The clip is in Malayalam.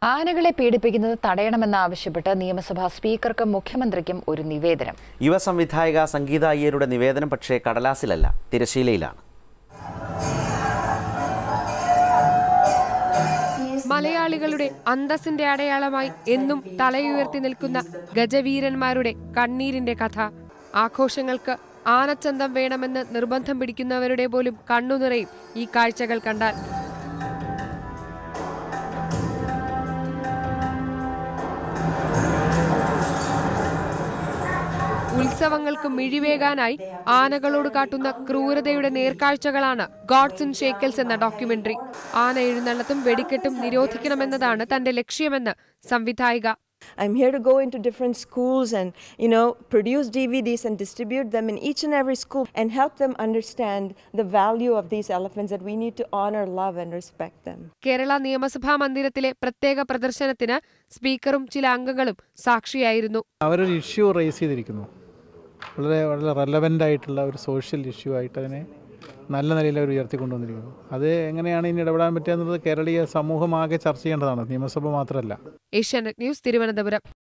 ആനകളെ പീഡിപ്പിക്കുന്നത് തടയണമെന്നാവശ്യപ്പെട്ട് നിയമസഭാ സ്പീക്കർക്കും മുഖ്യമന്ത്രിക്കും ഒരു നിവേദനം യുവ സംവിധായിക സംഗീത അയ്യരുടെ നിവേദനം പക്ഷേ കടലാസിലല്ല തിരശീലയിലാണ് മലയാളികളുടെ അന്തസ്സിന്റെ അടയാളമായി എന്നും തലയുയർത്തി നിൽക്കുന്ന ഗജവീരന്മാരുടെ കണ്ണീരിന്റെ കഥ ആഘോഷങ്ങൾക്ക് ആനച്ചന്തം വേണമെന്ന് നിർബന്ധം പിടിക്കുന്നവരുടെ പോലും കണ്ണുനിറയും ഈ കാഴ്ചകൾ കണ്ടാൽ ഉത്സവങ്ങൾക്ക് മിഴിവേകാനായി ആനകളോട് കാട്ടുന്ന ക്രൂരതയുടെ നേർക്കാഴ്ചകളാണ് ഗോഡ്സ് ഇൻ ഷേക്കൽസ് എന്ന ഡോക്യുമെന്ററി ആന എഴുന്നള്ളത്തും വെടിക്കെട്ടും നിരോധിക്കണമെന്നതാണ് തന്റെ ലക്ഷ്യമെന്ന് സംവിധായിക I'm here to go into different schools and, you know, produce DVDs and distribute them in each and every school and help them understand the value of these elephants that we need to honor, love, and respect them. Kerala നിയമസഭാ മന്ദിരത്തിലെ പ്രത്യേക പ്രദർശനത്തിന് സ്പീക്കറും ചില അംഗങ്ങളും സാക്ഷിയായിരുന്നു അവരൊരു ഇഷ്യൂ റേസ് ചെയ്തിരിക്കുന്നു വളരെ വളരെ റെലവൻ്റ് ആയിട്ടുള്ള ഒരു സോഷ്യൽ ഇഷ്യൂ ആയിട്ട് അതിനെ നല്ല നിലയിൽ അവർ ഉയർത്തിക്കൊണ്ടുവന്നിരിക്കുന്നു അത് എങ്ങനെയാണ് ഇനി ഇടപെടാൻ പറ്റുക എന്നുള്ളത് കേരളീയ സമൂഹമാകെ ചർച്ച ചെയ്യേണ്ടതാണ് നിയമസഭ മാത്രമല്ല ഏഷ്യാനെറ്റ് ന്യൂസ് തിരുവനന്തപുരം